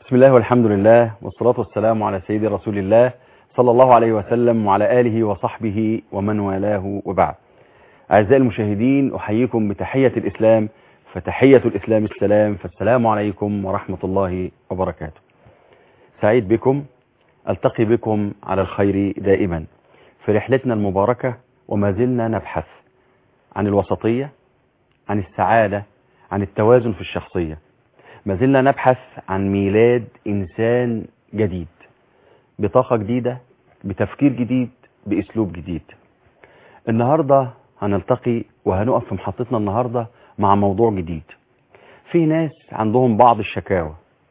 بسم الله والحمد لله والصلاة والسلام على سيد رسول الله صلى الله عليه وسلم وعلى آله وصحبه ومن والاه وبعد أعزائي المشاهدين أحييكم بتحية الإسلام فتحية الإسلام السلام فالسلام عليكم ورحمة الله وبركاته سعيد بكم ألتقي بكم على الخير دائما في رحلتنا المباركة وما زلنا نبحث عن الوسطية عن السعادة عن التوازن في الشخصية ما زلنا نبحث عن ميلاد إنسان جديد بطاقة جديدة بتفكير جديد بأسلوب جديد النهاردة هنلتقي وهنقف في محطتنا النهاردة مع موضوع جديد في ناس عندهم بعض الشكاوى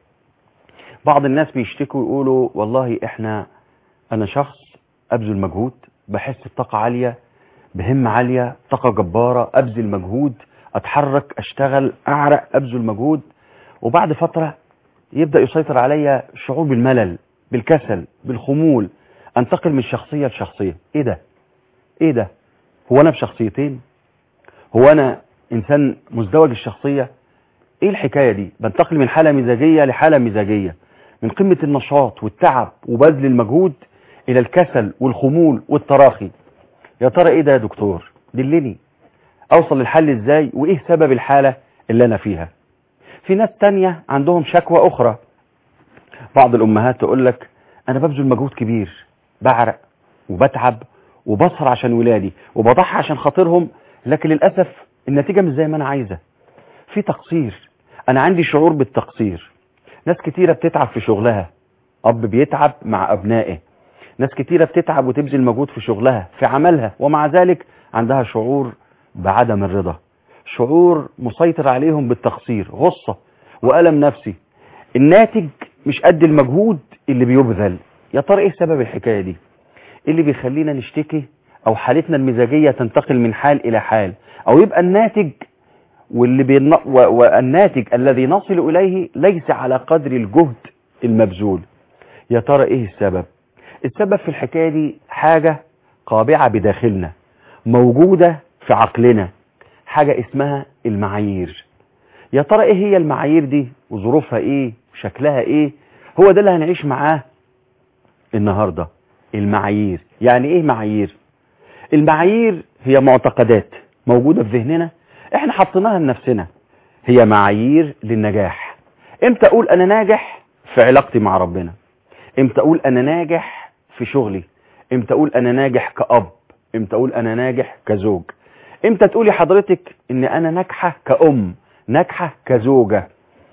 بعض الناس بيشتكوا يقولوا والله احنا انا شخص ابذل مجهود بحس بطاقة عالية بهمة عالية طاقة جبارة ابذل مجهود اتحرك اشتغل اعرق ابذل مجهود وبعد فترة يبدأ يسيطر عليا شعور بالملل بالكسل بالخمول انتقل من شخصية لشخصية ايه ده ايه ده هو انا بشخصيتين هو انا انسان مزدوج الشخصية ايه الحكاية دي بنتقل من حالة مزاجية لحالة مزاجية من قمة النشاط والتعب وبذل المجهود الى الكسل والخمول والتراخي يا ترى ايه ده يا دكتور دلني اوصل للحل ازاي وايه سبب الحالة اللي انا فيها في ناس تانية عندهم شكوى اخرى بعض الامهات تقول لك انا ببذل مجهود كبير بعرق وبتعب وبسهر عشان ولادي وبضحي عشان خاطرهم لكن للأسف النتيجة مش زي ما انا عايزة في تقصير انا عندي شعور بالتقصير ناس كتيرة بتتعب في شغلها اب بيتعب مع ابنائه ناس كتيرة بتتعب وتبذل مجهود في شغلها في عملها ومع ذلك عندها شعور بعدم الرضا شعور مسيطر عليهم بالتقصير غصة وألم نفسي الناتج مش قد المجهود اللي بيبذل يا ترى ايه سبب الحكاية دي إيه اللي بيخلينا نشتكي او حالتنا المزاجية تنتقل من حال الى حال او يبقى الناتج واللي بين... و... والناتج الذي نصل اليه ليس على قدر الجهد المبذول يا ترى ايه السبب السبب في الحكاية دي حاجة قابعة بداخلنا موجودة في عقلنا حاجة اسمها المعايير يا ترى ايه هي المعايير دي وظروفها ايه وشكلها ايه هو ده اللي هنعيش معاه النهاردة المعايير يعني ايه معايير المعايير هي معتقدات موجودة في ذهننا احنا حطيناها لنفسنا هي معايير للنجاح امتى اقول انا ناجح في علاقتي مع ربنا امتى اقول انا ناجح في شغلي امتى اقول انا ناجح كأب امتى اقول انا ناجح كزوج امتى تقولي حضرتك ان انا ناجحة كأم ناجحة كزوجة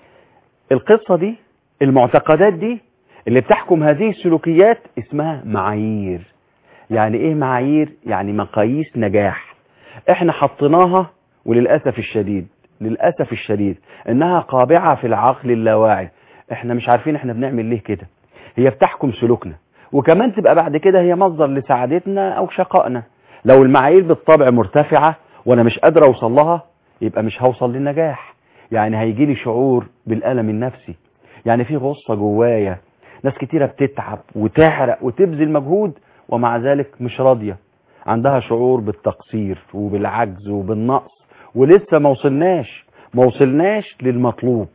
القصة دي المعتقدات دي اللي بتحكم هذه السلوكيات اسمها معايير يعني ايه معايير يعني مقاييس نجاح احنا حطيناها وللأسف الشديد للأسف الشديد انها قابعة في العقل اللاواعي احنا مش عارفين احنا بنعمل ليه كده هي بتحكم سلوكنا وكمان تبقى بعد كده هي مصدر لسعادتنا او شقائنا لو المعايير بالطبع مرتفعة وانا مش قادر اوصل لها يبقى مش هوصل للنجاح يعني هيجي لي شعور بالألم النفسي يعني في غصة جوايا ناس كتيرة بتتعب وتحرق وتبذل مجهود ومع ذلك مش راضية عندها شعور بالتقصير وبالعجز وبالنقص ولسه ما وصلناش ما وصلناش للمطلوب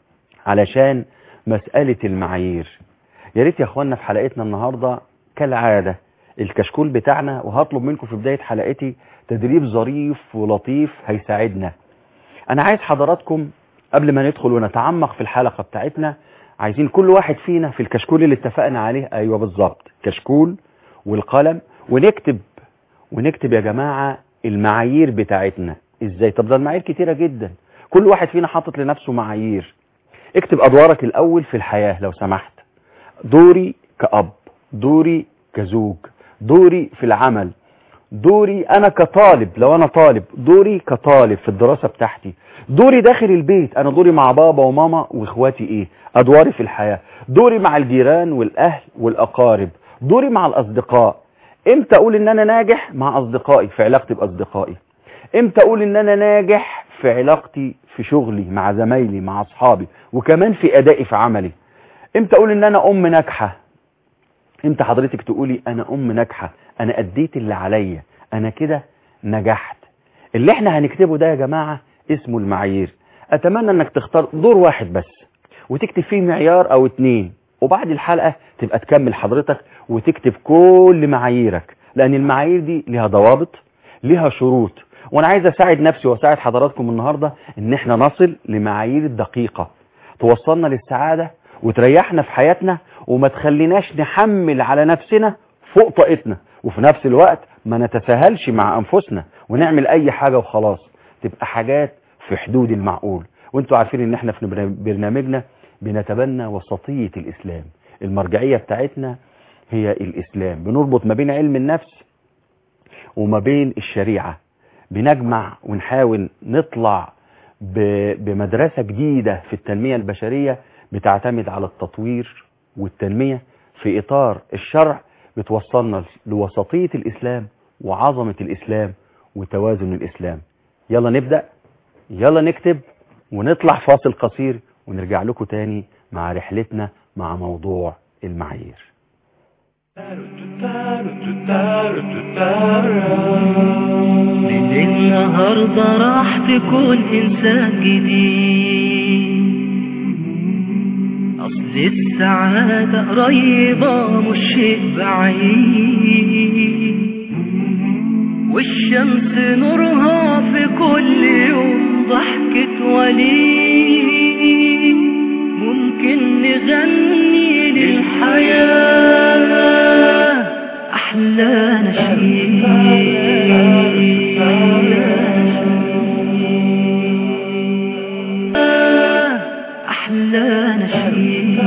علشان مسألة المعايير يا ريت يا اخوانا في حلقتنا النهاردة كالعادة الكشكول بتاعنا وهطلب منكم في بداية حلقتي تدريب ظريف ولطيف هيساعدنا انا عايز حضراتكم قبل ما ندخل ونتعمق في الحلقة بتاعتنا عايزين كل واحد فينا في الكشكول اللي اتفقنا عليه ايوه بالظبط كشكول والقلم ونكتب ونكتب يا جماعة المعايير بتاعتنا ازاي طب ده المعايير كتيرة جدا كل واحد فينا حاطط لنفسه معايير اكتب ادوارك الاول في الحياة لو سمحت دوري كأب دوري كزوج دوري في العمل دوري انا كطالب لو انا طالب دوري كطالب في الدراسة بتاعتي دوري داخل البيت انا دوري مع بابا وماما واخواتي ايه ادواري في الحياة دوري مع الجيران والاهل والاقارب دوري مع الاصدقاء امتى اقول ان انا ناجح مع اصدقائي في علاقتي باصدقائي امتى اقول ان انا ناجح في علاقتي في شغلي مع زمايلي مع اصحابي وكمان في ادائي في عملي امتى اقول ان انا ام ناجحة امتى حضرتك تقولي انا ام ناجحة انا اديت اللي عليا انا كده نجحت اللي احنا هنكتبه ده يا جماعة اسمه المعايير اتمنى انك تختار دور واحد بس وتكتب فيه معيار او اتنين وبعد الحلقة تبقى تكمل حضرتك وتكتب كل معاييرك لان المعايير دي ليها ضوابط ليها شروط وانا عايز اساعد نفسي واساعد حضراتكم النهاردة ان احنا نصل لمعايير دقيقة توصلنا للسعادة وتريحنا في حياتنا وما تخليناش نحمل على نفسنا فوق طاقتنا وفي نفس الوقت ما نتساهلش مع انفسنا ونعمل اي حاجة وخلاص تبقى حاجات في حدود المعقول وانتوا عارفين ان احنا في برنامجنا بنتبنى وسطية الاسلام المرجعية بتاعتنا هي الاسلام بنربط ما بين علم النفس وما بين الشريعة بنجمع ونحاول نطلع بمدرسة جديدة في التنمية البشرية بتعتمد على التطوير والتنمية في إطار الشرع بتوصلنا لوسطية الإسلام وعظمة الإسلام وتوازن الإسلام يلا نبدأ يلا نكتب ونطلع فاصل قصير ونرجع لكم تاني مع رحلتنا مع موضوع المعايير من النهاردة راح تكون إنسان جديد أصل السعادة قريبة مش شيء بعيد والشمس نورها في كل يوم ضحكة وليد ممكن نغني للحياة أحلى نشيد أحلى نشيد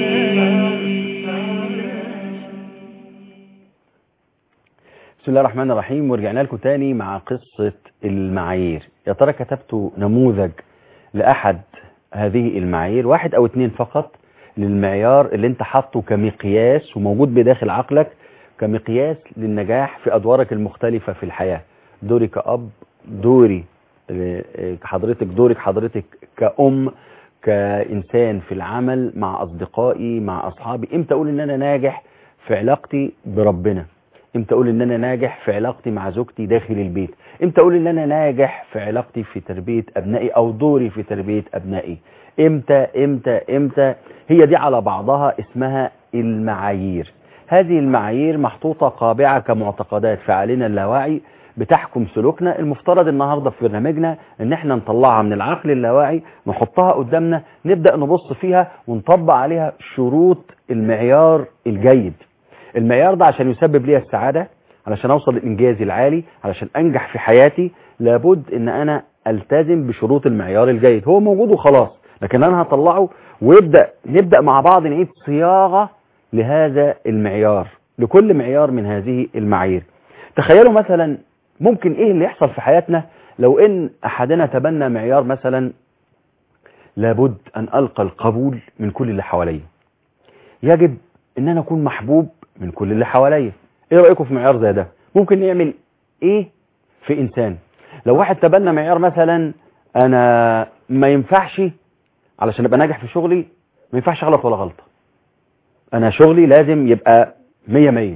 بسم الله الرحمن الرحيم ورجعنا لكم تاني مع قصة المعايير يا ترى كتبتوا نموذج لأحد هذه المعايير واحد أو اتنين فقط للمعيار اللي انت حاطه كمقياس وموجود بداخل عقلك كمقياس للنجاح في أدوارك المختلفة في الحياة دوري كأب دوري اه، اه، حضرتك دورك حضرتك كأم كإنسان في العمل مع أصدقائي مع أصحابي امتى أقول إن أنا ناجح في علاقتي بربنا امتى اقول ان انا ناجح في علاقتي مع زوجتي داخل البيت امتى اقول ان انا ناجح في علاقتي في تربية ابنائي او دوري في تربية ابنائي امتى امتى امتى هي دي على بعضها اسمها المعايير هذه المعايير محطوطة قابعة كمعتقدات في عقلنا اللاواعي بتحكم سلوكنا المفترض النهاردة في برنامجنا ان احنا نطلعها من العقل اللاواعي نحطها قدامنا نبدأ نبص فيها ونطبق عليها شروط المعيار الجيد المعيار ده عشان يسبب لي السعادة علشان اوصل للانجاز العالي علشان انجح في حياتي لابد ان انا التزم بشروط المعيار الجيد هو موجود وخلاص لكن انا هطلعه ويبدأ نبدأ مع بعض نعيد صياغة لهذا المعيار لكل معيار من هذه المعايير تخيلوا مثلا ممكن ايه اللي يحصل في حياتنا لو ان احدنا تبنى معيار مثلا لابد ان القى القبول من كل اللي حواليا يجب ان انا اكون محبوب من كل اللي حواليا ايه رأيكم في معيار زي ده ممكن نعمل ايه في انسان لو واحد تبنى معيار مثلا انا ما ينفعش علشان ابقى ناجح في شغلي ما ينفعش غلط ولا غلطة انا شغلي لازم يبقى مية مية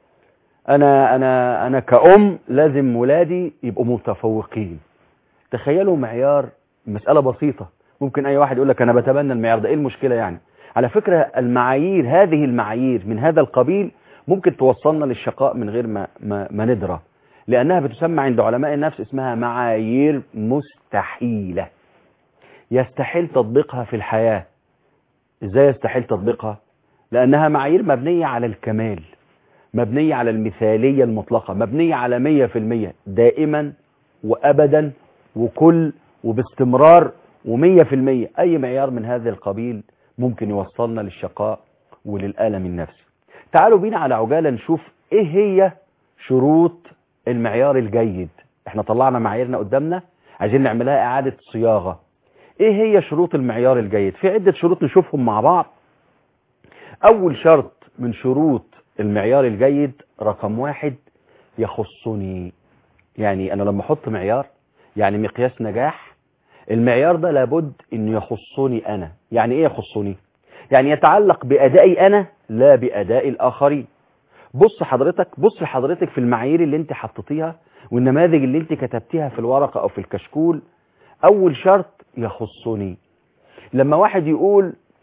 انا انا انا كأم لازم ولادي يبقوا متفوقين تخيلوا معيار مسألة بسيطة ممكن اي واحد يقول لك انا بتبنى المعيار ده ايه المشكلة يعني على فكرة المعايير هذه المعايير من هذا القبيل ممكن توصلنا للشقاء من غير ما, ما, ما ندرى لأنها بتسمى عند علماء النفس اسمها معايير مستحيلة يستحيل تطبيقها في الحياة ازاي يستحيل تطبيقها لأنها معايير مبنية على الكمال مبنية على المثالية المطلقة مبنية على مية في المية دائما وأبدا وكل وباستمرار ومية في المية أي معيار من هذا القبيل ممكن يوصلنا للشقاء وللألم النفسي تعالوا بينا على عجالة نشوف ايه هي شروط المعيار الجيد احنا طلعنا معاييرنا قدامنا عايزين نعملها اعادة صياغة ايه هي شروط المعيار الجيد في عدة شروط نشوفهم مع بعض اول شرط من شروط المعيار الجيد رقم واحد يخصني يعني انا لما احط معيار يعني مقياس نجاح المعيار ده لابد انه يخصني انا يعني ايه يخصني يعني يتعلق بادائي انا لا باداء الاخرين بص حضرتك بص حضرتك في المعايير اللي انت حطيتيها والنماذج اللي انت كتبتيها في الورقة او في الكشكول اول شرط يخصني لما واحد يقول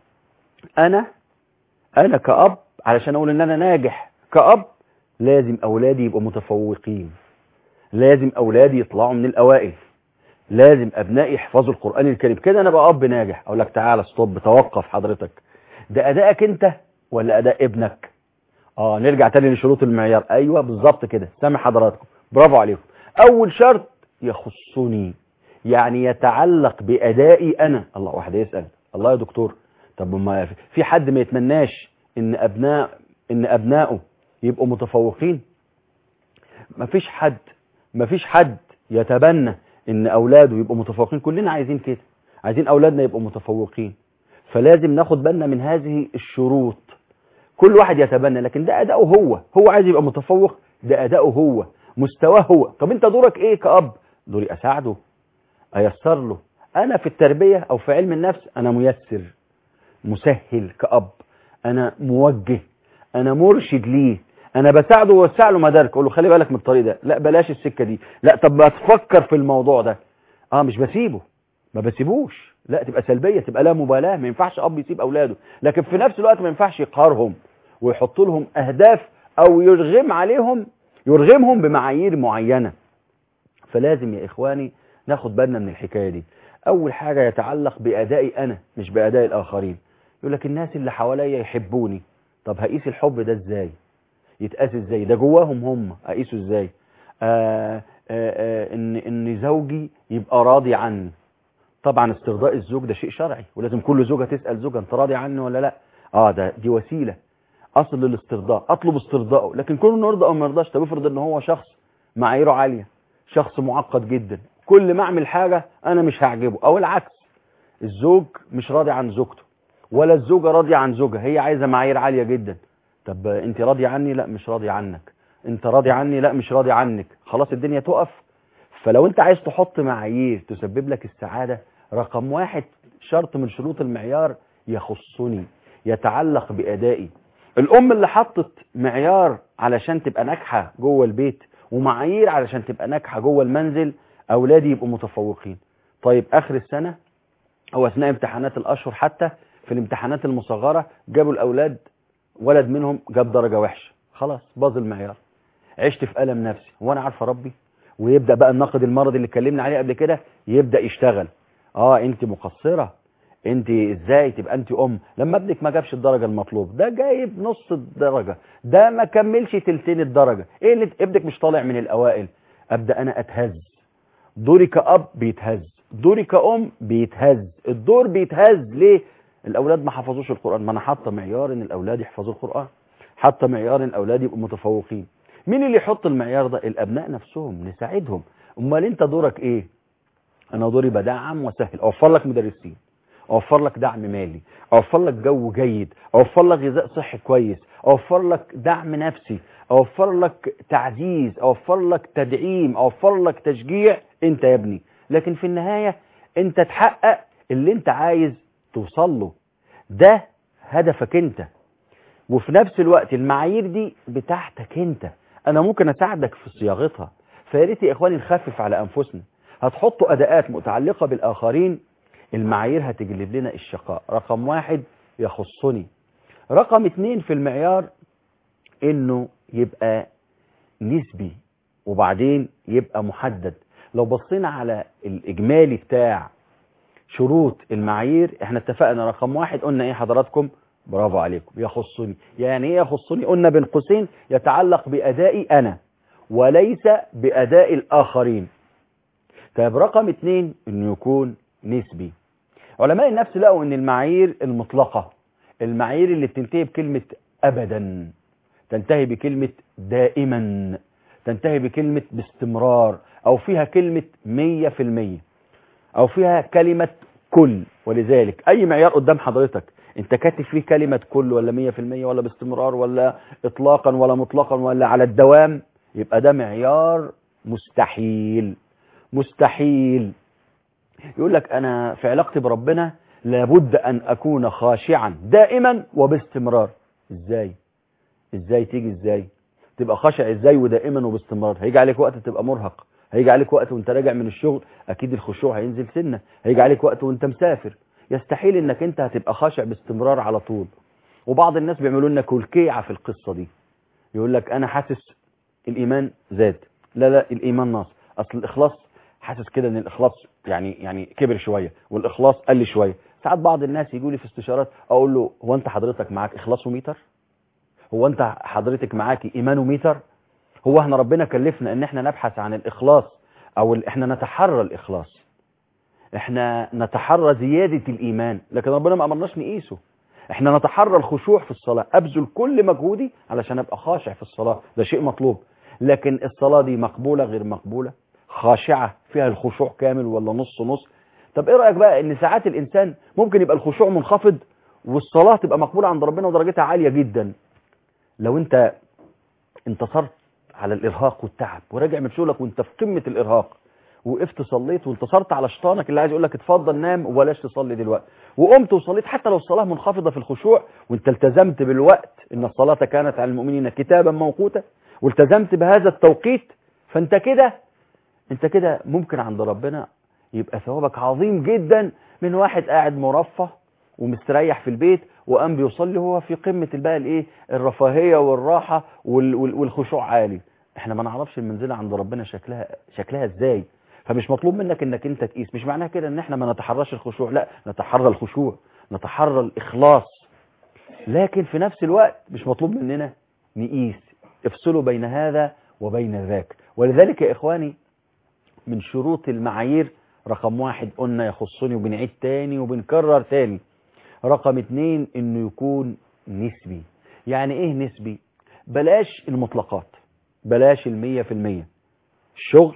انا انا كأب علشان اقول ان انا ناجح كأب لازم اولادي يبقوا متفوقين لازم اولادي يطلعوا من الاوائل لازم ابنائي يحفظوا القرآن الكريم كده انا بقى اب ناجح اقول لك تعالى ستوب توقف حضرتك ده ادائك انت ولا اداء ابنك اه نرجع تاني لشروط المعيار ايوه بالظبط كده سامع حضراتكم برافو عليكم اول شرط يخصني يعني يتعلق بادائي انا الله واحد يسال الله يا دكتور طب ما في حد ما يتمناش ان ابناء ان ابنائه يبقوا متفوقين ما فيش حد ما فيش حد يتبنى ان اولاده يبقوا متفوقين كلنا عايزين كده عايزين اولادنا يبقوا متفوقين فلازم ناخد بالنا من هذه الشروط كل واحد يتبنى لكن ده اداؤه هو هو عايز يبقى متفوق ده اداؤه هو مستواه هو طب انت دورك ايه كأب دوري اساعده ايسر له انا في التربية او في علم النفس انا ميسر مسهل كأب انا موجه انا مرشد ليه انا بساعده ووسع له مدارك اقول له خلي بالك من الطريق ده لا بلاش السكة دي لا طب ما تفكر في الموضوع ده اه مش بسيبه ما بسيبوش لا تبقى سلبية تبقى لا مبالاة ما ينفعش اب يسيب اولاده لكن في نفس الوقت ما ينفعش يقهرهم ويحط لهم اهداف او يرغم عليهم يرغمهم بمعايير معينة فلازم يا اخواني ناخد بالنا من الحكاية دي اول حاجة يتعلق بادائي انا مش باداء الاخرين يقول لك الناس اللي حواليا يحبوني طب هقيس الحب ده ازاي يتقاس ازاي ده جواهم هم اقيسه ازاي آآ آآ آآ ان ان زوجي يبقى راضي عني طبعا استرضاء الزوج ده شيء شرعي ولازم كل زوجة تسأل زوجها انت راضي عني ولا لا اه ده دي وسيلة اصل للاسترضاء اطلب استرضائه لكن كونه نرضى او ما يرضاش طب افرض ان هو شخص معاييره عالية شخص معقد جدا كل ما اعمل حاجة انا مش هعجبه او العكس الزوج مش راضي عن زوجته ولا الزوجة راضية عن زوجها هي عايزة معايير عالية جدا طب انت راضي عني لا مش راضي عنك انت راضي عني لا مش راضي عنك خلاص الدنيا تقف فلو انت عايز تحط معايير تسبب لك السعادة رقم واحد شرط من شروط المعيار يخصني يتعلق بأدائي الأم اللي حطت معيار علشان تبقى ناجحة جوه البيت ومعايير علشان تبقى ناجحة جوه المنزل أولادي يبقوا متفوقين طيب آخر السنة أو أثناء امتحانات الأشهر حتى في الامتحانات المصغرة جابوا الأولاد ولد منهم جاب درجة وحشة خلاص باظ المعيار عشت في ألم نفسي وانا عارفه ربي ويبدأ بقى النقد المرضي اللي اتكلمنا عليه قبل كده يبدأ يشتغل اه انت مقصرة انت ازاي تبقى انت ام لما ابنك ما جابش الدرجة المطلوب ده جايب نص الدرجة ده ما كملش تلتين الدرجة ايه اللي ابنك مش طالع من الاوائل ابدأ انا اتهز دوري كأب بيتهز دوري كأم بيتهز الدور بيتهز ليه الاولاد ما حفظوش القرآن ما انا حاطه معيار ان الاولاد يحفظوا القرآن حاطه معيار ان الاولاد يبقوا متفوقين مين اللي يحط المعيار ده الابناء نفسهم نساعدهم امال انت دورك ايه انا دوري بدعم وسهل اوفر لك مدرسين اوفر لك دعم مالي اوفر لك جو جيد اوفر لك غذاء صحي كويس اوفر لك دعم نفسي اوفر لك تعزيز اوفر لك تدعيم اوفر لك تشجيع انت يا ابني لكن في النهاية انت تحقق اللي انت عايز توصل له ده هدفك انت وفي نفس الوقت المعايير دي بتاعتك انت انا ممكن اساعدك في صياغتها فياريت يا اخواني نخفف على انفسنا هتحطوا اداءات متعلقة بالاخرين المعايير هتجلب لنا الشقاء رقم واحد يخصني رقم اتنين في المعيار انه يبقى نسبي وبعدين يبقى محدد لو بصينا على الاجمالي بتاع شروط المعايير احنا اتفقنا رقم واحد قلنا ايه حضراتكم برافو عليكم يخصني يعني ايه يخصني قلنا بين قوسين يتعلق بادائي انا وليس باداء الاخرين طيب رقم اتنين انه يكون نسبي علماء النفس لقوا ان المعايير المطلقة المعايير اللي بتنتهي بكلمة ابدا تنتهي بكلمة دائما تنتهي بكلمة باستمرار او فيها كلمة مية في المية او فيها كلمة كل ولذلك اي معيار قدام حضرتك انت كاتب فيه كلمة كل ولا مية في المية ولا باستمرار ولا اطلاقا ولا مطلقا ولا على الدوام يبقى ده معيار مستحيل مستحيل يقول لك انا في علاقتي بربنا لابد ان اكون خاشعا دائما وباستمرار ازاي ازاي تيجي ازاي تبقى خاشع ازاي ودائما وباستمرار هيجي عليك وقت تبقى مرهق هيجي عليك وقت وانت راجع من الشغل اكيد الخشوع هينزل سنة هيجي عليك وقت وانت مسافر يستحيل انك انت هتبقى خاشع باستمرار على طول وبعض الناس بيعملوا لنا كلكيعه في القصه دي يقول لك انا حاسس الايمان زاد لا لا الايمان ناقص اصل الاخلاص حاسس كده ان الاخلاص يعني يعني كبر شويه والاخلاص قل شويه ساعات بعض الناس يجوا لي في استشارات اقول له هو انت حضرتك معاك اخلاصوميتر هو انت حضرتك معاكي ايمانوميتر هو احنا ربنا كلفنا ان احنا نبحث عن الاخلاص او ال- احنا نتحرى الاخلاص احنا نتحرى زيادة الايمان لكن ربنا ما امرناش نقيسه احنا نتحرى الخشوع في الصلاة ابذل كل مجهودي علشان ابقى خاشع في الصلاة ده شيء مطلوب لكن الصلاة دي مقبولة غير مقبولة خاشعة فيها الخشوع كامل ولا نص نص طب ايه رأيك بقى ان ساعات الانسان ممكن يبقى الخشوع منخفض والصلاة تبقى مقبولة عند ربنا ودرجتها عالية جدا لو انت انتصرت على الارهاق والتعب وراجع من شغلك وانت في قمة الارهاق وقفت صليت وانتصرت على شيطانك اللي عايز يقول لك اتفضل نام وبلاش تصلي دلوقتي وقمت وصليت حتى لو الصلاه منخفضه في الخشوع وانت التزمت بالوقت ان الصلاه كانت على المؤمنين كتابا موقوتا والتزمت بهذا التوقيت فانت كده انت كده ممكن عند ربنا يبقى ثوابك عظيم جدا من واحد قاعد مرفه ومستريح في البيت وقام بيصلي هو في قمه بقى الايه الرفاهيه والراحه وال- وال- والخشوع عالي احنا ما نعرفش المنزله عند ربنا شكلها شكلها ازاي فمش مطلوب منك انك انت تقيس مش معناها كده ان احنا ما نتحرش الخشوع لا نتحرى الخشوع نتحرى الاخلاص لكن في نفس الوقت مش مطلوب مننا نقيس افصلوا بين هذا وبين ذاك ولذلك يا اخواني من شروط المعايير رقم واحد قلنا يخصني وبنعيد تاني وبنكرر تاني رقم اتنين انه يكون نسبي يعني ايه نسبي بلاش المطلقات بلاش المية في المية الشغل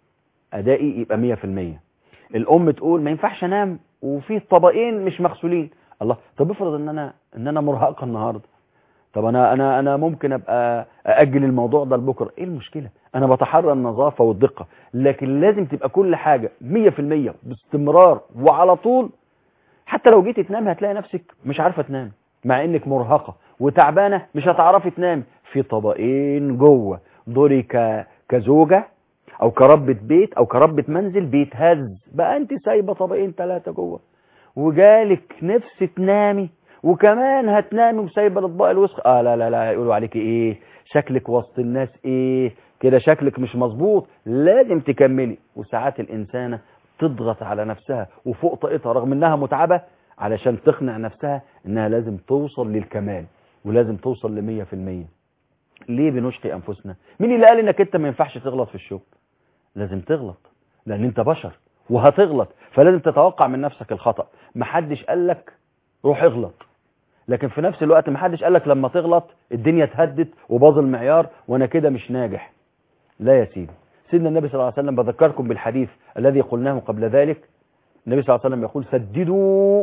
ادائي يبقى مية في المية الام تقول ما ينفعش انام وفي طبقين مش مغسولين الله طب افرض ان انا ان انا مرهقه النهارده طب انا انا انا ممكن ابقى ااجل الموضوع ده لبكره ايه المشكله انا بتحرى النظافه والدقه لكن لازم تبقى كل حاجه 100% باستمرار وعلى طول حتى لو جيت تنام هتلاقي نفسك مش عارفه تنام مع انك مرهقه وتعبانه مش هتعرفي تنام في طبقين جوه دوري ك... كزوجه او كربة بيت او كربة منزل بيتهز بقى انت سايبه طبقين ثلاثه جوه وجالك نفس تنامي وكمان هتنامي وسايبه الاطباق الوسخ اه لا لا لا يقولوا عليك ايه شكلك وسط الناس ايه كده شكلك مش مظبوط لازم تكملي وساعات الانسانه تضغط على نفسها وفوق طاقتها رغم انها متعبه علشان تقنع نفسها انها لازم توصل للكمال ولازم توصل ل 100% ليه بنشقي انفسنا مين اللي قال انك انت ما ينفعش تغلط في الشغل لازم تغلط لان انت بشر وهتغلط فلازم تتوقع من نفسك الخطأ محدش قال لك روح اغلط لكن في نفس الوقت محدش قال لك لما تغلط الدنيا تهدت وباظ المعيار وانا كده مش ناجح لا يا سيدي سيدنا النبي صلى الله عليه وسلم بذكركم بالحديث الذي قلناه قبل ذلك النبي صلى الله عليه وسلم يقول سددوا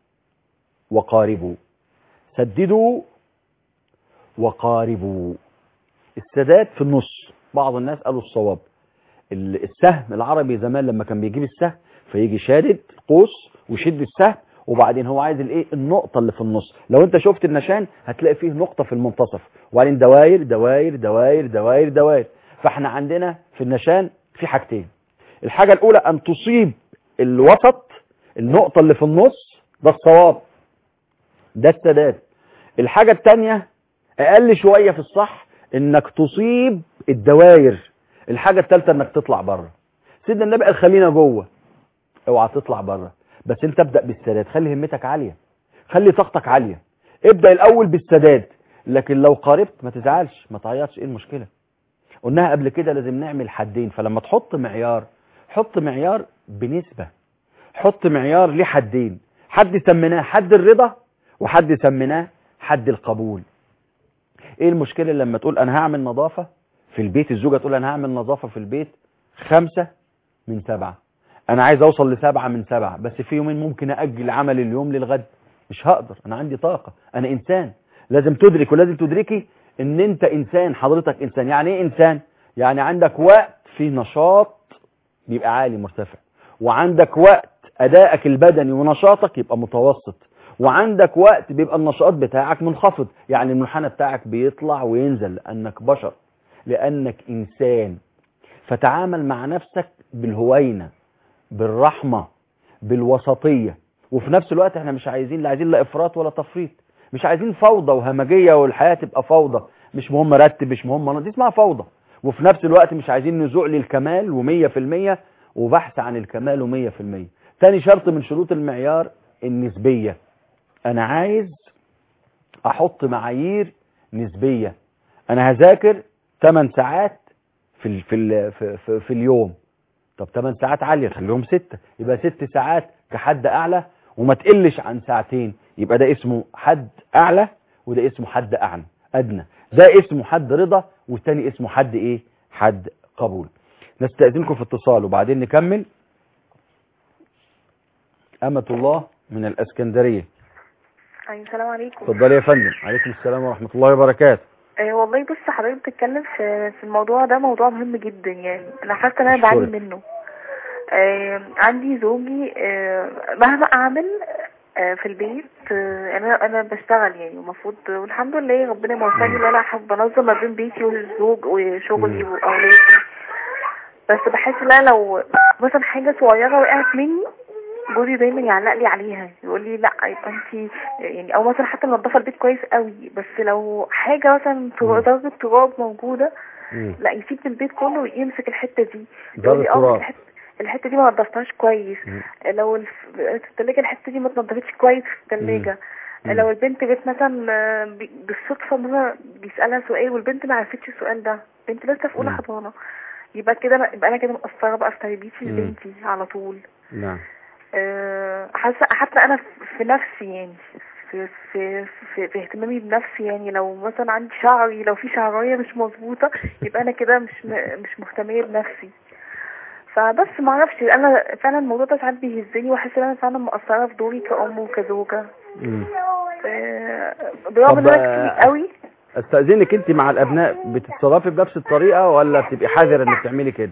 وقاربوا سددوا وقاربوا السداد في النص بعض الناس قالوا الصواب ال- السهم العربي زمان لما كان بيجيب السهم فيجي شادد قوس ويشد السهم وبعدين هو عايز الايه النقطه اللي في النص لو انت شفت النشان هتلاقي فيه نقطه في المنتصف وبعدين دواير دواير دواير دواير دواير فاحنا عندنا في النشان في حاجتين الحاجه الاولى ان تصيب الوسط النقطه اللي في النص ده الصواب ده السداد الحاجه الثانيه اقل شويه في الصح انك تصيب الدواير الحاجه الثالثه انك تطلع بره سيدنا النبي قال خلينا جوه اوعى تطلع بره بس انت ابدا بالسداد خلي همتك عاليه خلي طاقتك عاليه ابدا الاول بالسداد لكن لو قاربت ما تزعلش ما تعيطش ايه المشكله قلناها قبل كده لازم نعمل حدين فلما تحط معيار حط معيار بنسبه حط معيار ليه حدين حد سميناه حد الرضا وحد سميناه حد القبول ايه المشكله لما تقول انا هعمل نظافه في البيت الزوجه تقول انا هعمل نظافه في البيت خمسة من سبعة انا عايز اوصل لسبعة من سبعة بس في يومين ممكن اجل عمل اليوم للغد مش هقدر انا عندي طاقة انا انسان لازم تدرك ولازم تدركي ان انت انسان حضرتك انسان يعني ايه انسان يعني عندك وقت فيه نشاط بيبقى عالي مرتفع وعندك وقت ادائك البدني ونشاطك يبقى متوسط وعندك وقت بيبقى النشاط بتاعك منخفض يعني المنحنى بتاعك بيطلع وينزل لانك بشر لانك انسان فتعامل مع نفسك بالهوينة بالرحمة بالوسطية وفي نفس الوقت احنا مش عايزين لا عايزين لا افراط ولا تفريط مش عايزين فوضى وهمجيه والحياه تبقى فوضى مش مهم رتب مش مهم دي اسمها فوضى وفي نفس الوقت مش عايزين نزوع للكمال ومية في المية وبحث عن الكمال ومية في المية تاني شرط من شروط المعيار النسبية انا عايز احط معايير نسبية انا هذاكر 8 ساعات في ال في ال في, في, في اليوم طب 8 ساعات عالية خليهم 6 يبقى 6 ساعات كحد اعلى وما تقلش عن ساعتين يبقى ده اسمه حد اعلى وده اسمه حد اعلى ادنى ده اسمه حد رضا والتاني اسمه حد ايه حد قبول نستأذنكم في اتصال وبعدين نكمل أمة الله من الاسكندرية ايوه السلام عليكم اتفضلي يا فندم عليكم السلام ورحمة الله وبركاته آه والله بص حضرتك بتتكلم في في الموضوع ده موضوع مهم جدا يعني انا حاسه ان انا بعاني أشكرك. منه آه عندي زوجي آه مهما اعمل آه في البيت آه انا انا بشتغل يعني المفروض والحمد لله ربنا موفقني ان انا احب انظم ما بين بيتي والزوج وشغلي مم. واولادي بس بحس ان انا لو مثلا حاجه صغيره وقعت مني جوزي دايما يعلق لي عليها يقول لي لا يبقى انت يعني او مثلا حتى منضفه البيت كويس قوي بس لو حاجه مثلا في مم. درجه تراب موجوده مم. لا يسيب البيت كله ويمسك الحته دي ذرة يقول لي اه تراب. الحته الحته دي ما نضفتهاش كويس مم. لو الف- في الثلاجه الحته دي ما اتنضفتش كويس في الثلاجه مم. لو البنت جت مثلا آه، ب- بالصدفه مثلا بيسالها سؤال والبنت ما عرفتش السؤال ده بنت لسه في اولى مم. حضانه يبقى كده أنا- يبقى انا كده مقصره بقى في تربيتي مم. لبنتي على طول نعم آه، حاسه حتى انا في نفسي يعني في في في, في اهتمامي بنفسي يعني لو مثلا عندي شعري لو في شعرايه مش مظبوطه يبقى انا كده مش م- مش مهتميه بنفسي فبس ما اعرفش انا فعلا الموضوع ده ساعات بيهزني واحس ان انا فعلا مقصره في دوري كأم وكزوجه مم. آه، برغم ان طب، انا كتير قوي استأذنك انت مع الابناء بتتصرفي بنفس الطريقة ولا بتبقي حذرة انك تعملي كده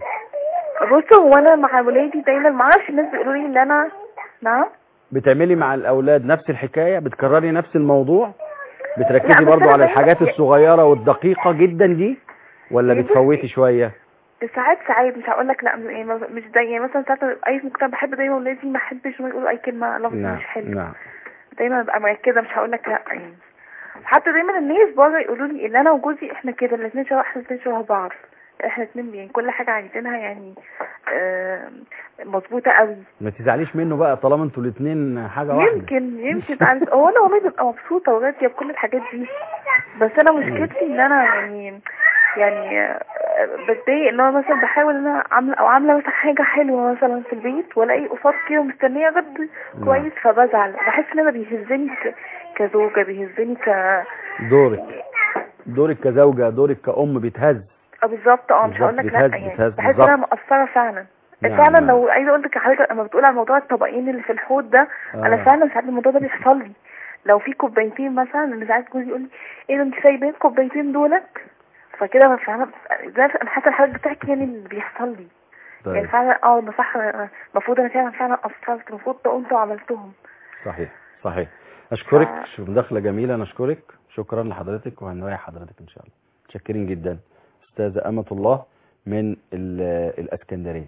بص هو انا مع ولادي دايما ما اعرفش الناس بيقولوا لي ان انا نعم بتعملي مع الاولاد نفس الحكاية بتكرري نفس الموضوع لا، بتركزي بس برضو أنا على دايما- الحاجات الصغيرة والدقيقة جدا دي ولا بصي- بتفوتي شوية ساعات ساعات مش هقول لك لا يعني مش زي يعني مثلا ساعات اي مجتمع بحب دايما ولادي ما احبش ما يقولوا اي كلمه لفظ نعم مش حلو نعم دايما ابقى مركزه مش هقول لك لا يعني حتى دايما الناس بره يقولوا لي ان انا وجوزي احنا كده الاثنين شبه احنا الاثنين شبه بعض احنا الاثنين يعني كل حاجه عايزينها يعني آه، مظبوطه قوي ما تزعليش منه بقى طالما انتوا الاثنين حاجة واحدة يمكن يمكن عارف هو انا والله ببقى مبسوطه وراضيه بكل الحاجات دي بس انا مشكلتي ان انا يعني يعني آه، بتضايق ان انا مثلا بحاول ان انا عامله او عامله مثلا حاجه حلوه مثلا في البيت والاقي قصاد كده مستنيه رد كويس فبزعل بحس ان انا بيهزني ك- كزوجه بيهزني ك دورك دورك كزوجة دورك كأم بيتهز اه بالظبط اه مش بالظبط، هقول لك لا بتهز- يعني بتهز بحس ان انا بالظبط. مقصره فعلا نعم، فعلا نعم. لو عايزه اقول لك حضرتك لما بتقول على موضوع الطبقين اللي في الحوض ده آه. انا فعلا ساعات الموضوع ده بيحصل لي لو في كوبايتين مثلا ان ساعات جوزي يقول لي ايه ده انت سايبين الكوبايتين دولت فكده فعلا ده انا حاسه الحاجه بتاعتي يعني اللي بيحصل لي يعني طيب فعلا اه ده صح المفروض انا فعلا فعلا قصرت المفروض قمت وعملتهم صحيح صحيح اشكرك ف- شو مداخله جميله نشكرك شكرا لحضرتك وهنراجع حضرتك ان شاء الله متشكرين جدا استاذه امه الله من ال- الاسكندريه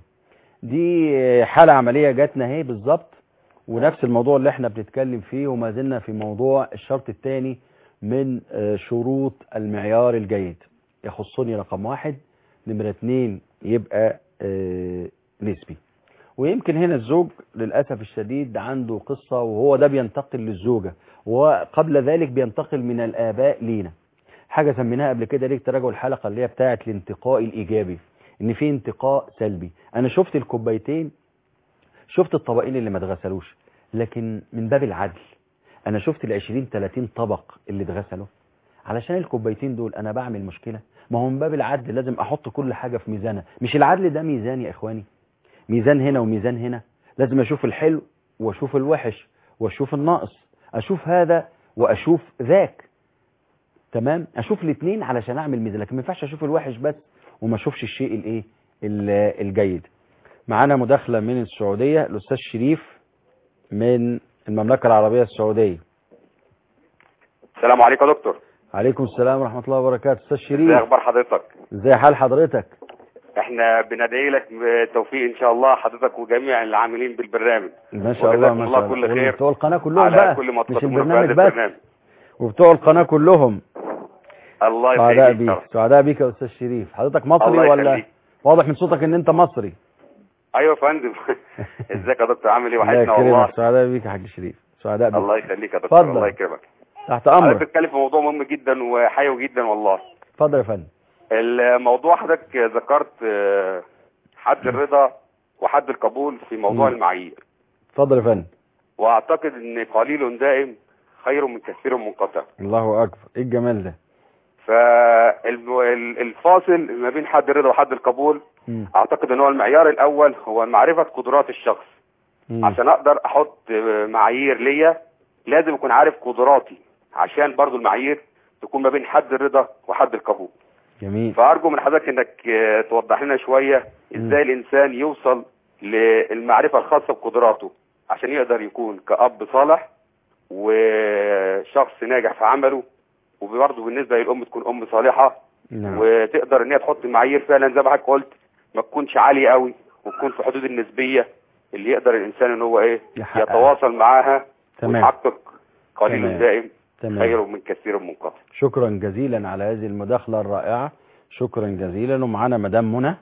دي حاله عمليه جاتنا اهي بالظبط ونفس الموضوع اللي احنا بنتكلم فيه وما زلنا في موضوع الشرط الثاني من آه، شروط المعيار الجيد يخصني رقم واحد نمرة اتنين يبقى آه، نسبي ويمكن هنا الزوج للأسف الشديد عنده قصة وهو ده بينتقل للزوجة وقبل ذلك بينتقل من الآباء لينا حاجة سميناها قبل كده ليك تراجعوا الحلقة اللي هي بتاعة الانتقاء الإيجابي إن في انتقاء سلبي أنا شفت الكوبايتين شفت الطبقين اللي ما اتغسلوش لكن من باب العدل أنا شفت ال 20 30 طبق اللي اتغسلوا علشان الكوبايتين دول أنا بعمل مشكلة ما هو من باب العدل لازم أحط كل حاجة في ميزانها مش العدل ده ميزان يا إخواني ميزان هنا وميزان هنا لازم اشوف الحلو واشوف الوحش واشوف الناقص اشوف هذا واشوف ذاك تمام اشوف الاثنين علشان اعمل ميزان لكن ما ينفعش اشوف الوحش بس وما اشوفش الشيء الايه ال- الجيد معانا مداخله من السعوديه الاستاذ شريف من المملكه العربيه السعوديه السلام عليكم يا دكتور عليكم السلام ورحمه الله وبركاته استاذ ازي شريف اخبار حضرتك ازي حال حضرتك احنا بندعي لك بالتوفيق ان شاء الله حضرتك وجميع العاملين بالبرنامج ما شاء الله وجزاكم ما الله شاء كل الله خير بتوع القناة كلهم على بقى كل ما مش تقدمونه في البرنامج هذا بس البرنامج وبتوع القناة كلهم الله سعداء يخليك بيك طبعا. سعداء بيك يا أستاذ شريف حضرتك مصري الله ولا يخليك. واضح من صوتك ان انت مصري ايوه يا فندم ازيك يا دكتور عامل ايه الله وحشنا والله يكرمك سعداء بيك يا حاج شريف سعداء بيك الله يخليك يا دكتور اتفضل. الله يكرمك تحت حضرتك امرك بتتكلم في موضوع مهم جدا وحيوي جدا والله اتفضل يا فندم الموضوع حضرتك ذكرت آه، حد الرضا وحد القبول في موضوع مم. المعايير اتفضل يا فندم واعتقد ان قليل دائم خير من كثير منقطع الله اكبر ايه الجمال ده فالفاصل ما بين حد الرضا وحد القبول مم. اعتقد ان هو المعيار الاول هو معرفة قدرات الشخص مم. عشان اقدر احط آه، معايير ليا لازم اكون عارف قدراتي عشان برضو المعايير تكون ما بين حد الرضا وحد القبول جميل فارجو من حضرتك انك آه، توضح لنا شوية ازاي الانسان يوصل للمعرفة الخاصة بقدراته عشان يقدر يكون كأب صالح وشخص ناجح في عمله وبرضه بالنسبة للأم تكون أم صالحة نعم وتقدر ان هي تحط معايير فعلا زي ما حضرتك قلت ما تكونش عالية قوي وتكون في حدود النسبية اللي يقدر الإنسان ان هو ايه يحققها. يتواصل معاها تمام ويحقق قليل تمام. دائم تمام خير من كثير منقطع شكرا جزيلا على هذه المداخلة الرائعة شكرا جزيلا ومعانا مدام منى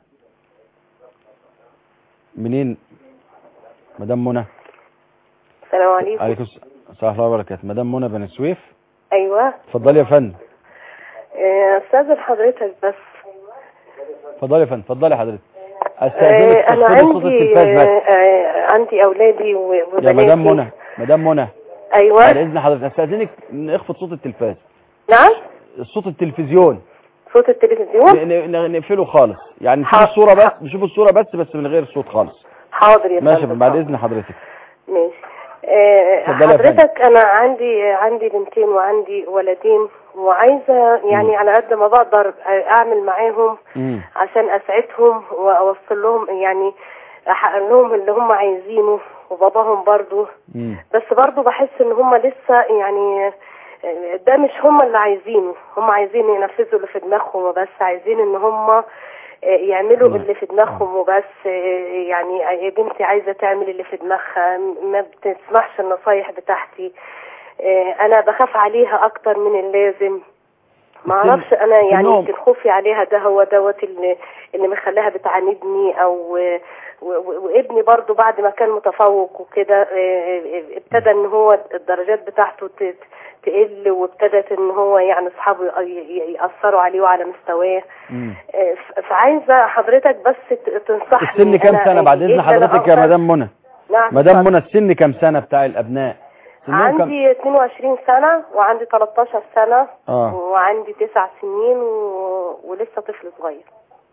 منين مدام منى السلام عليكم عليكم السلام ورحمة الله وبركاته مدام منى بن سويف ايوه اتفضلي يا فندم آه، استاذن حضرتك بس اتفضلي يا فندم اتفضلي حضرتك آه، استاذنك انا تخفضي صوت عندي التلفاز بس آه، آه، عندي اولادي و- يا وبناتي مدام منى مدام منى بعد ايوه اذن حضرتك استاذنك نخفض صوت التلفاز نعم صوت التلفزيون صوت التلفزيون ن- ن- نقفله خالص يعني نشوف حاضر. الصورة بس نشوف الصورة بس بس من غير صوت خالص حاضر يا ماشي فندم بعد حاضر. اذن حضرتك ماشي آه، اتفضلي يا حضرتك انا عندي عندي بنتين وعندي ولدين وعايزه يعني مم. على قد ما بقدر اعمل معاهم مم. عشان اسعدهم واوصل لهم يعني احقق لهم اللي هم عايزينه وباباهم برضو مم. بس برضو بحس ان هم لسه يعني ده مش هم اللي عايزينه هم عايزين ينفذوا اللي في دماغهم وبس عايزين ان هم يعملوا نعم. اللي في دماغهم وبس يعني بنتي عايزة تعمل اللي في دماغها ما بتسمعش النصايح بتاعتي انا بخاف عليها اكتر من اللازم ما السن- اعرفش انا يعني سنهم. يمكن خوفي عليها ده هو دوت اللي اللي مخليها بتعاندني او و- و- وابني برضو بعد ما كان متفوق وكده آه، ابتدى ان هو الدرجات بتاعته ت- تقل وابتدت ان هو يعني اصحابه ي- ي- ياثروا عليه وعلى مستواه مم. آه، ف- فعايزه حضرتك بس ت- تنصحني السن كام أنا سنة بعد إيه اذن اللي أنا حضرتك يا أقدر- مدام منى نعم مدام منى السن كام سنة بتاع الابناء سنهم كام عندي 22 سنة وعندي 13 سنة اه وعندي 9 سنين و... ولسه طفل صغير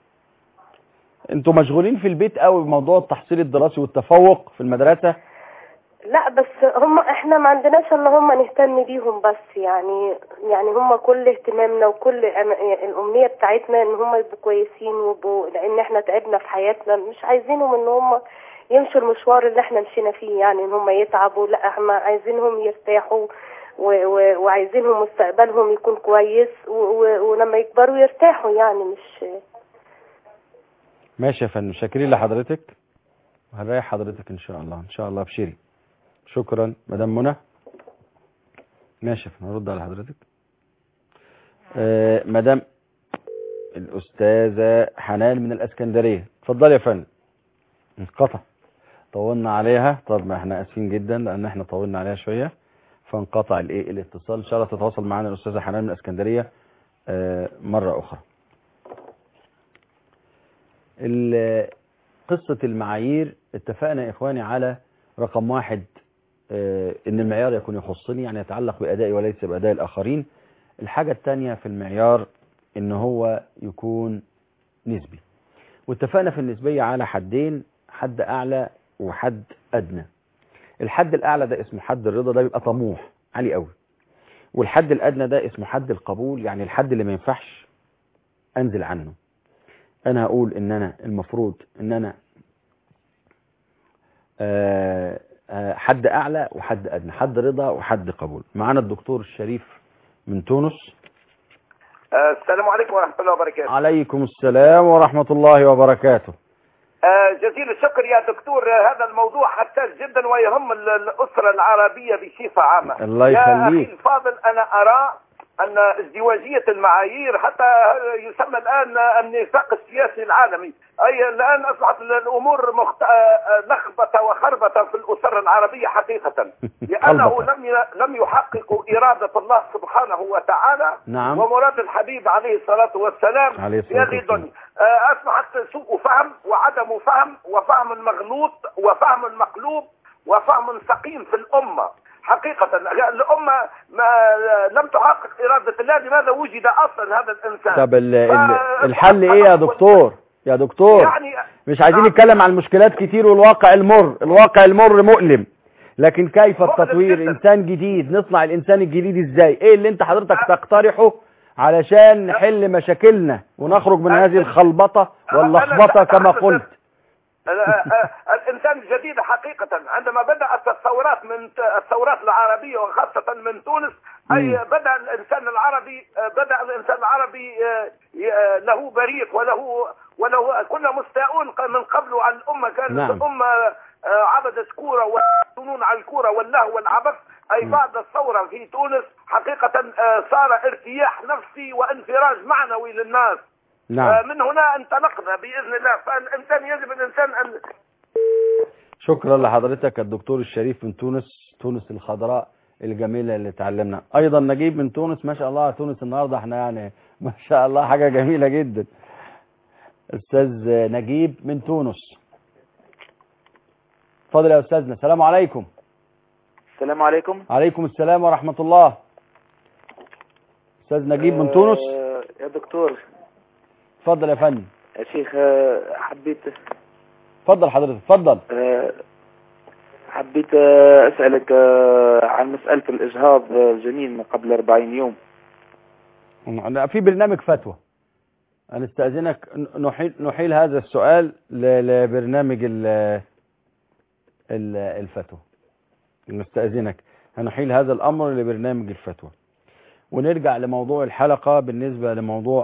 انتوا مشغولين في البيت قوي بموضوع التحصيل الدراسي والتفوق في المدرسة لا بس هم احنا ما عندناش الا هم نهتم بيهم بس يعني يعني هم كل اهتمامنا وكل أم- الامنيه بتاعتنا ان هم يبقوا كويسين ويبقوا لان احنا تعبنا في حياتنا مش عايزينهم ان هم يمشوا المشوار اللي احنا مشينا فيه يعني ان هم يتعبوا لا احنا عايزينهم يرتاحوا و- و- وعايزينهم مستقبلهم يكون كويس و- و- ولما يكبروا يرتاحوا يعني مش ماشي يا فندم شاكرين لحضرتك وهنريح حضرتك ان شاء الله ان شاء الله ابشري شكرا مدام منى ماشي يا فندم هرد على حضرتك آه مدام الاستاذه حنان من الاسكندريه اتفضلي يا فندم انقطع طولنا عليها طب ما احنا اسفين جدا لان احنا طولنا عليها شويه فانقطع الايه الاتصال ان شاء الله تتواصل معنا الاستاذه حنان من الاسكندريه آه مره اخرى ال- قصة المعايير اتفقنا يا إخواني على رقم واحد آه، إن المعيار يكون يخصني يعني يتعلق بأدائي وليس بأداء الآخرين الحاجة الثانية في المعيار إن هو يكون نسبي واتفقنا في النسبية على حدين حد أعلى وحد أدنى الحد الأعلى ده اسمه حد الرضا ده بيبقى طموح عالي قوي والحد الأدنى ده اسمه حد القبول يعني الحد اللي ما ينفعش أنزل عنه انا هقول ان انا المفروض ان انا آه، آه، حد اعلى وحد ادنى حد رضا وحد قبول معانا الدكتور الشريف من تونس آه، السلام عليكم ورحمة الله وبركاته عليكم السلام ورحمة الله وبركاته آه، جزيل الشكر يا دكتور آه، هذا الموضوع حساس جدا ويهم ال- الأسرة العربية بصفة عامة الله يا يخليك. أخي الفاضل أنا أرى أن ازدواجية المعايير حتى يسمى الآن النفاق السياسي العالمي أي الآن أصبحت الأمور مخت... آه، آه، لخبطة وخربطة في الأسرة العربية حقيقة لأنه خلبطة. لم ي... لم يحققوا إرادة الله سبحانه وتعالى نعم. ومراد الحبيب عليه الصلاة والسلام عليه في الصلاة هذه والسلام. الدنيا آه، أصبحت سوء فهم وعدم فهم وفهم مغلوط وفهم مقلوب وفهم سقيم في الأمة حقيقة الأمة ما لم تحقق إرادة الله لماذا وجد أصلا هذا الإنسان طب ال- ال- ف- الحل ايه يا دكتور يا دكتور يعني مش عايزين نعم. نتكلم عن المشكلات كتير والواقع المر الواقع المر مؤلم لكن كيف مؤلم التطوير جداً. انسان جديد نصنع الانسان الجديد ازاي ايه اللي انت حضرتك تقترحه علشان نحل مشاكلنا ونخرج من هذه الخلبطة واللخبطة كما قلت ال- آه، الانسان الجديد حقيقة عندما بدأت الثورات من الثورات العربية وخاصة من تونس اي مم. بدأ الانسان العربي آه، بدأ الانسان العربي آه، ي- آه، له بريق وله وله كنا مستاءون من قبل عن الامة كانت نعم. الامة آه، عبدت كورة ويسنون على الكورة واللهو والعبث اي مم. بعد الثورة في تونس حقيقة آه، صار ارتياح نفسي وانفراج معنوي للناس آه، نعم من هنا انطلقنا باذن الله فالانسان يجب الانسان ان شكرا لحضرتك الدكتور الشريف من تونس تونس الخضراء الجميلة اللي اتعلمنا ايضا نجيب من تونس ما شاء الله تونس النهاردة احنا يعني ما شاء الله حاجة جميلة جدا استاذ نجيب من تونس اتفضل يا استاذنا السلام عليكم السلام عليكم عليكم السلام ورحمة الله استاذ نجيب من تونس آه، يا دكتور اتفضل يا فندم يا شيخ آه، حبيت اتفضل حضرتك اتفضل آه، حبيت آه، أسألك آه، عن مسألة الإجهاض آه، الجنين من قبل 40 يوم أنا في برنامج فتوى هنستأذنك ن- نحيل, نحيل هذا السؤال ل- لبرنامج ال- ال- الفتوى نستأذنك هنحيل هذا الأمر لبرنامج الفتوى ونرجع لموضوع الحلقة بالنسبة لموضوع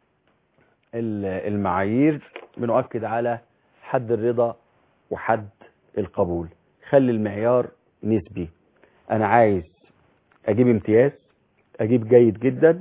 ال- المعايير بنؤكد على حد الرضا وحد القبول خلي المعيار نسبي أنا عايز أجيب امتياز أجيب جيد جدا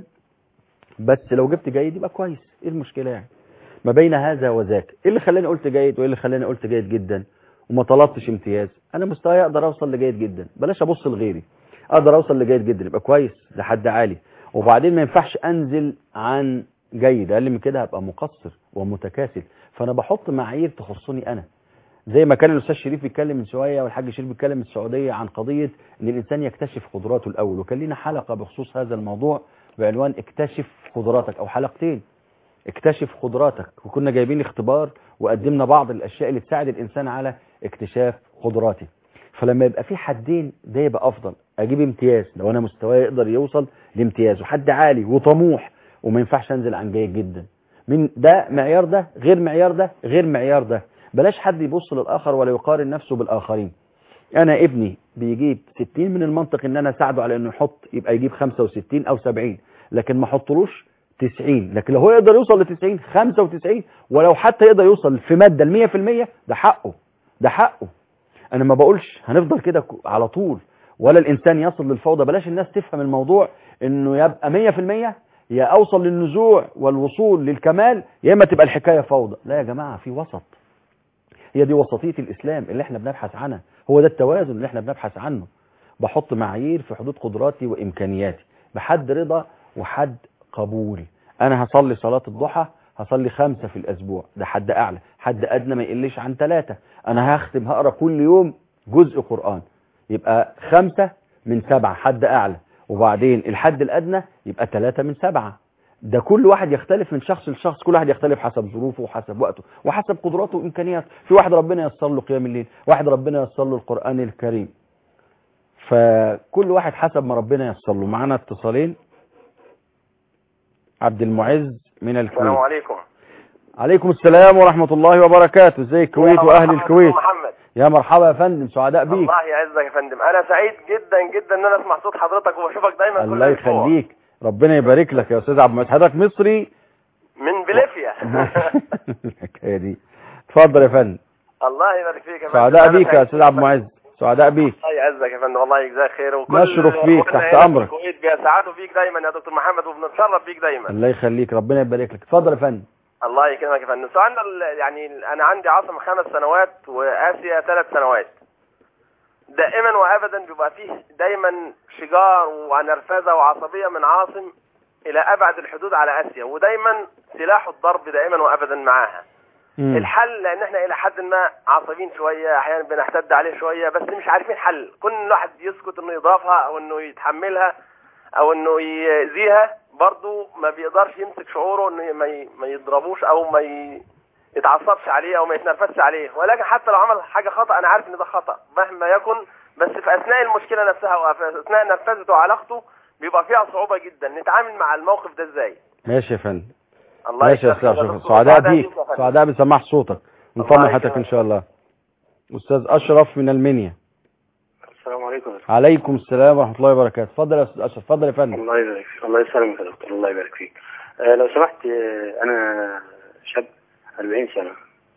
بس لو جبت جيد يبقى كويس ايه المشكله يعني ما بين هذا وذاك ايه اللي خلاني قلت جيد وايه اللي خلاني قلت جيد جدا وما طلبتش امتياز انا مستواي اقدر اوصل لجيد جدا بلاش ابص لغيري اقدر اوصل لجيد جدا يبقى كويس لحد عالي وبعدين ما ينفعش انزل عن جيد اقل من كده هبقى مقصر ومتكاسل فانا بحط معايير تخصني انا زي ما كان الاستاذ شريف بيتكلم من شويه والحاج شريف بيتكلم من السعوديه عن قضيه ان الانسان يكتشف قدراته الاول وكان لنا حلقه بخصوص هذا الموضوع بعنوان اكتشف قدراتك او حلقتين اكتشف قدراتك وكنا جايبين اختبار وقدمنا بعض الاشياء اللي تساعد الانسان على اكتشاف قدراته فلما يبقى في حدين ده يبقى افضل اجيب امتياز لو انا مستواي يقدر يوصل لامتياز وحد عالي وطموح وما ينفعش انزل عن جيد جدا من ده معيار ده غير معيار ده غير معيار ده بلاش حد يبص للاخر ولا يقارن نفسه بالاخرين انا ابني بيجيب 60 من المنطق ان انا اساعده على انه يحط يبقى يجيب 65 او 70 لكن ما احطلوش 90 لكن لو هو يقدر يوصل ل 90 95 ولو حتى يقدر يوصل في ماده ل 100% ده حقه ده حقه انا ما بقولش هنفضل كده ك- على طول ولا الانسان يصل للفوضى بلاش الناس تفهم الموضوع انه يبقى 100% يا اوصل للنزوع والوصول للكمال يا اما تبقى الحكايه فوضى لا يا جماعه في وسط هي دي وسطيه الاسلام اللي احنا بنبحث عنها هو ده التوازن اللي احنا بنبحث عنه بحط معايير في حدود قدراتي وامكانياتي بحد رضا وحد قبول انا هصلي صلاه الضحى هصلي خمسة في الاسبوع ده حد اعلى حد ادنى ما يقلش عن ثلاثة انا هختم هقرا كل يوم جزء قران يبقى خمسة من سبعة حد اعلى وبعدين الحد الادنى يبقى ثلاثة من سبعة ده كل واحد يختلف من شخص لشخص كل واحد يختلف حسب ظروفه وحسب وقته وحسب قدراته وامكانياته في واحد ربنا ييسر له قيام الليل واحد ربنا ييسر له القران الكريم فكل واحد حسب ما ربنا ييسر له معانا اتصالين عبد المعز من الكويت السلام عليكم عليكم السلام ورحمة الله وبركاته ازي الكويت واهل مرحبا الكويت محمد يا مرحبا يا فندم سعداء بيك الله يعزك يا فندم انا سعيد جدا جدا ان انا اسمع صوت حضرتك وبشوفك دايما الله كل أسبوع. يخليك ربنا يبارك لك يا استاذ عبد المعز حضرتك مصري من بليفيا الحكايه دي اتفضل يا فندم الله يبارك فيك يا فندم سعداء أنا بيك يا سعيد استاذ عبد المعز سعداء بيك الله يعزك يا فندم والله يجزاك خير وكل نشرف بيك، إخواننا تحت هنا في أمرك. الكويت بيسعدوا بيك دايما يا دكتور محمد وبنتشرف بيك دايما الله يخليك ربنا يبارك لك اتفضل يا فندم الله يكرمك يا فندم سؤالنا ال- يعني انا عندي عاصم خمس سنوات واسيا ثلاث سنوات دائما وابدا بيبقى فيه دايما شجار ونرفزه وعصبيه من عاصم الى ابعد الحدود على اسيا ودايما سلاح الضرب دائما وابدا معاها مم. الحل لان احنا الى حد ما عصبيين شويه احيانا بنحتد عليه شويه بس مش عارفين حل كل الواحد يسكت انه يضافها او انه يتحملها او انه يأذيها برضه ما بيقدرش يمسك شعوره انه ما ي- ما يضربوش او ما ي- يتعصبش عليه او ما يتنرفزش عليه ولكن حتى لو عمل حاجه خطا انا عارف ان ده خطا مهما يكن بس في اثناء المشكله نفسها وفي اثناء نرفزته وعلاقته بيبقى فيها صعوبه جدا نتعامل مع الموقف ده ازاي ماشي يا فندم الله ماشي يا يجزاك استاذ خير يا أشرف. دكتور. سعداء بيك يا فندم. سعداء بسماع صوتك ونطمن الله حياتك يكرمك. ان شاء الله استاذ اشرف من المنيا السلام عليكم عليكم السلام ورحمه الله وبركاته اتفضل يا استاذ اشرف اتفضل يا فندم الله يبارك فيك الله يسلمك يا دكتور الله يبارك فيك آه لو سمحت آه انا شاب 40 سنه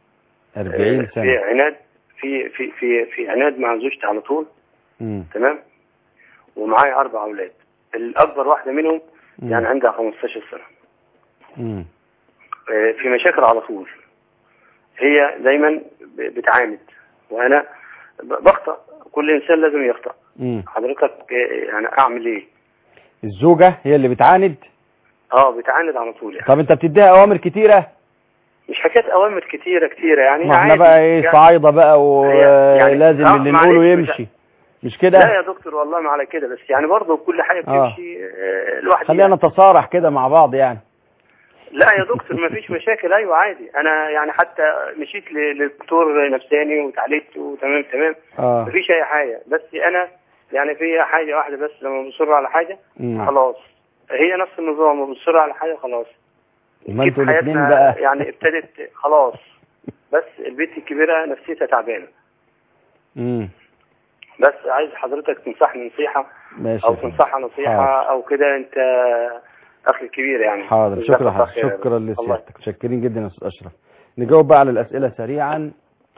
40 آه، في سنه عناد في في في في عناد مع زوجتي على طول مم. تمام ومعايا اربع اولاد الاكبر واحده منهم مم. يعني عندها 15 سنه مم. آه، في مشاكل على طول هي دايما ب- بتعاند وانا ب- بخطا كل انسان لازم يخطا مم. حضرتك آه، يعني اعمل ايه الزوجه هي اللي بتعاند اه بتعاند على طول يعني طب انت بتديها اوامر كتيره مش حكايه اوامر كتيره كتيره يعني ما احنا عادي. بقى ايه يعني صعايده بقى يعني- ولازم آه، اللي معلش، نقوله مش- يمشي مش كده لا يا دكتور والله ما على كده بس يعني برضه كل حاجه آه. بتمشي آه، الواحد خلينا يعني. نتصارح كده مع بعض يعني لا يا دكتور ما فيش مشاكل ايوه عادي انا يعني حتى مشيت ل- لدكتور نفساني وتعالجت وتمام تمام اه ما فيش اي حاجه بس انا يعني في حاجه واحده بس لما بصر على حاجه مم. خلاص هي نفس النظام لما بصر على حاجه خلاص ما كيف انتوا الاثنين حياتنا بقى يعني ابتدت خلاص بس البنت الكبيره نفسيتها تعبانه مم. بس عايز حضرتك تنصحني نصيحه ماشي او يا فندم. تنصحها نصيحه حاضر. او كده انت اخي الكبير يعني حاضر جزاك شكرا الله خير يا شكرا دكتور. الله لسيادتك متشكرين جدا يا استاذ اشرف نجاوب بقى على الاسئله سريعا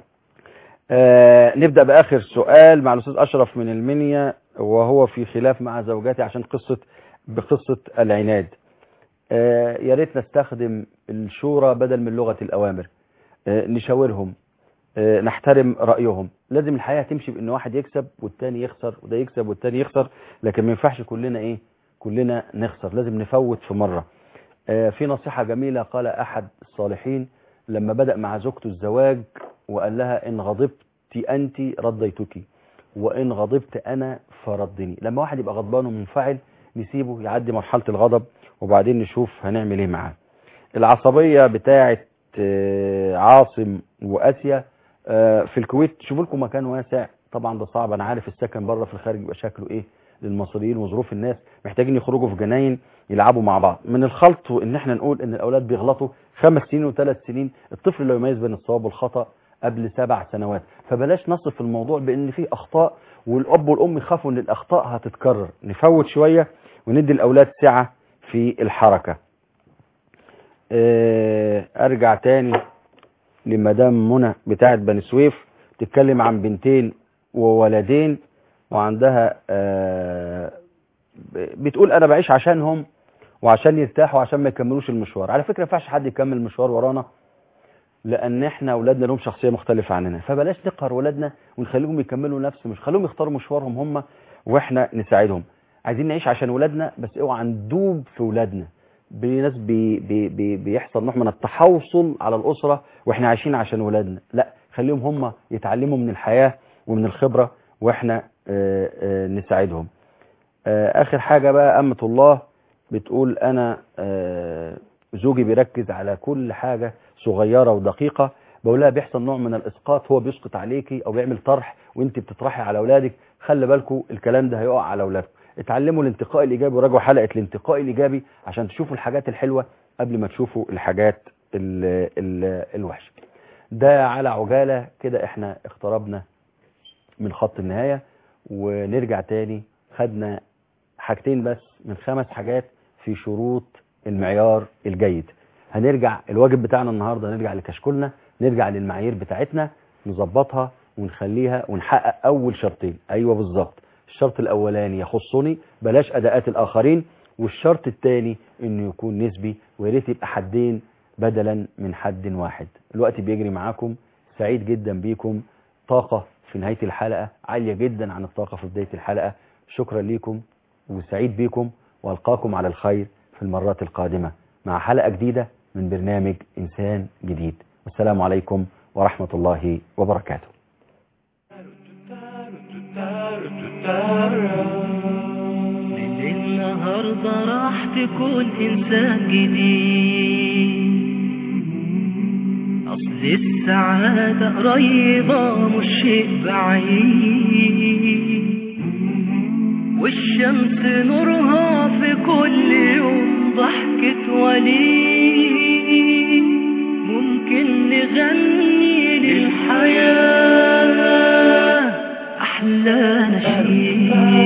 آه نبدا باخر سؤال مع الاستاذ اشرف من المنيا وهو في خلاف مع زوجته عشان قصه بقصه العناد آه يا ريت نستخدم الشورى بدل من لغه الاوامر آه نشاورهم آه نحترم رايهم لازم الحياه تمشي بان واحد يكسب والتاني يخسر وده يكسب والتاني يخسر لكن ما ينفعش كلنا ايه كلنا نخسر لازم نفوت في مره آه، في نصيحة جميلة قال أحد الصالحين لما بدأ مع زوجته الزواج وقال لها إن غضبت أنت رديتك وإن غضبت أنا فردني لما واحد يبقى غضبان ومنفعل نسيبه يعدي مرحلة الغضب وبعدين نشوف هنعمل إيه معاه العصبية بتاعة آه، عاصم وآسيا آه، في الكويت شوفوا لكم مكان واسع طبعا ده صعب أنا عارف السكن بره في الخارج بيبقى شكله إيه للمصريين وظروف الناس محتاجين يخرجوا في جناين يلعبوا مع بعض من الخلط ان احنا نقول ان الاولاد بيغلطوا خمس سنين وثلاث سنين الطفل لا يميز بين الصواب والخطا قبل سبع سنوات فبلاش نصف الموضوع بان في اخطاء والاب والام يخافوا ان الاخطاء هتتكرر نفوت شويه وندي الاولاد سعه في الحركه آه، ارجع تاني لمدام منى بتاعه بني سويف تتكلم عن بنتين وولدين وعندها آه، ب- بتقول انا بعيش عشانهم وعشان يرتاحوا وعشان ما يكملوش المشوار على فكره ما ينفعش حد يكمل المشوار ورانا لان احنا اولادنا لهم شخصيه مختلفه عننا فبلاش نقهر ولادنا ونخليهم يكملوا نفس مش خليهم يختاروا مشوارهم هم واحنا نساعدهم عايزين نعيش عشان ولادنا بس اوعى ندوب في ولادنا بناس بي بي بي بيحصل نوع من التحوصل على الاسره واحنا عايشين عشان ولادنا لا خليهم هم يتعلموا من الحياه ومن الخبره واحنا آه، آه، نساعدهم آه، اخر حاجه بقى امه الله بتقول انا آه، زوجي بيركز على كل حاجه صغيره ودقيقه بقول لها بيحصل نوع من الاسقاط هو بيسقط عليكي او بيعمل طرح وانت بتطرحي على اولادك خلي بالكم الكلام ده هيقع على اولادكم اتعلموا الانتقاء الايجابي وراجعوا حلقه الانتقاء الايجابي عشان تشوفوا الحاجات الحلوه قبل ما تشوفوا الحاجات ال ال الوحشه ده على عجاله كده احنا اقتربنا من خط النهايه ونرجع تاني خدنا حاجتين بس من خمس حاجات في في شروط المعيار الجيد هنرجع الواجب بتاعنا النهارده نرجع لكشكولنا نرجع للمعايير بتاعتنا نظبطها ونخليها ونحقق اول شرطين ايوه بالظبط الشرط الاولاني يخصني بلاش اداءات الاخرين والشرط الثاني انه يكون نسبي ويا ريت يبقى حدين بدلا من حد واحد الوقت بيجري معاكم سعيد جدا بيكم طاقة في نهاية الحلقة عالية جدا عن الطاقة في بداية الحلقة شكرا ليكم وسعيد بيكم والقاكم على الخير في المرات القادمة مع حلقة جديدة من برنامج إنسان جديد والسلام عليكم ورحمة الله وبركاته من النهاردة راح تكون إنسان جديد أصل السعادة قريبة مش شيء بعيد والشمس نورها في كل يوم ضحكة وليد ممكن نغني للحياة أحلى نشيد